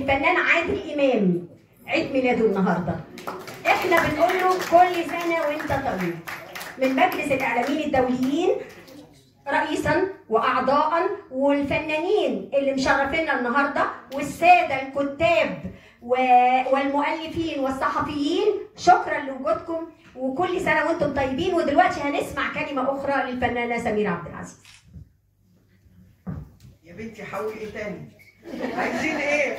الفنان عادل امام عيد ميلاده النهارده احنا بنقول له كل سنه وانت طيب من مجلس الاعلاميين الدوليين رئيسا واعضاء والفنانين اللي مشرفينا النهارده والساده الكتاب و- والمؤلفين والصحفيين شكرا لوجودكم وكل سنه وانتم طيبين ودلوقتي هنسمع كلمه اخرى للفنانه سميره عبد العزيز يا بنتي حاولي ايه تاني عايزين ايه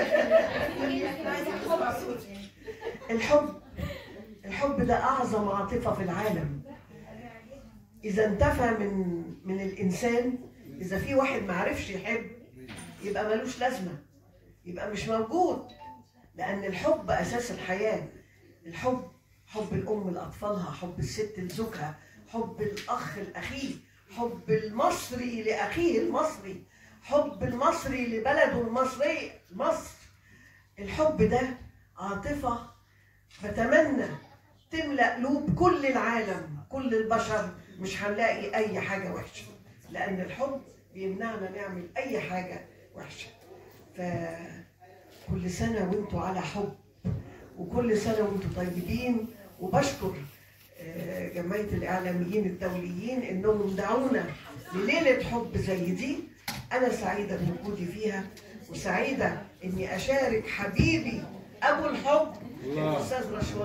الحب الحب ده اعظم عاطفه في العالم اذا انتفى من من الانسان اذا في واحد ما عرفش يحب يبقى ملوش لازمه يبقى مش موجود لان الحب اساس الحياه الحب حب الام لاطفالها حب الست لزوجها حب الاخ لاخيه حب المصري لاخيه المصري حب المصري لبلده المصري مصر الحب ده عاطفه بتمنى تملا قلوب كل العالم كل البشر مش هنلاقي اي حاجه وحشه لان الحب بيمنعنا نعمل اي حاجه وحشه فكل سنه وانتوا على حب وكل سنه وانتوا طيبين وبشكر آه، جمعيه الاعلاميين الدوليين انهم دعونا لليله حب زي دي انا سعيده بوجودي فيها وسعيده اني اشارك حبيبي ابو الحب الاستاذ رشوان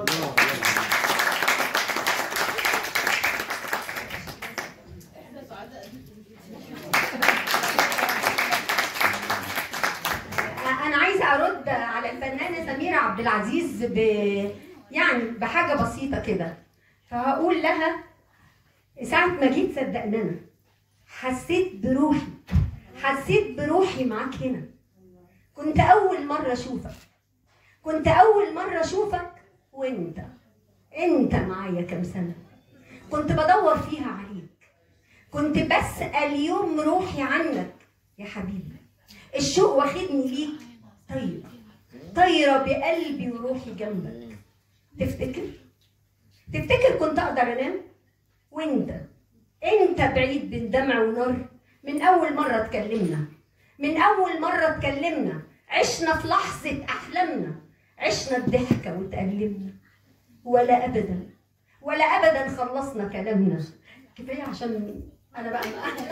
انا عايزه ارد على الفنانه سميره عبد العزيز ب يعني بحاجه بسيطه كده فهقول لها ساعه ما جيت صدقننا حسيت بروحي حسيت بروحي معاك هنا كنت اول مره اشوفك كنت اول مره اشوفك وانت انت معايا كام سنه كنت بدور فيها عليك كنت بسال يوم روحي عنك يا حبيبي الشوق واخدني ليك طيب طايره بقلبي وروحي جنبك تفتكر تفتكر كنت اقدر انام وانت انت بعيد بين دمع ونار من اول مره اتكلمنا من اول مره اتكلمنا عشنا في لحظه احلامنا عشنا الضحكه وتألمنا ولا ابدا ولا ابدا خلصنا كلامنا كفايه عشان انا بقى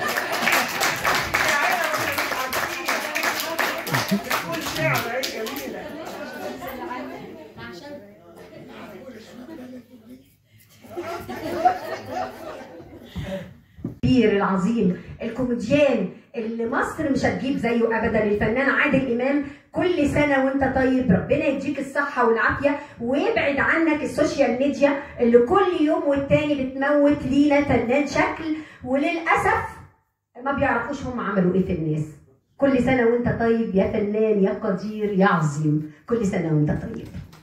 كل شعر ايه جميله الكبير العظيم الكوميديان اللي مصر مش هتجيب زيه ابدا الفنان عادل امام كل سنه وانت طيب ربنا يديك الصحه والعافيه ويبعد عنك السوشيال ميديا اللي كل يوم والتاني بتموت لينا فنان شكل وللاسف ما بيعرفوش هم عملوا ايه في الناس كل سنه وانت طيب يا فنان يا قدير يا عظيم كل سنه وانت طيب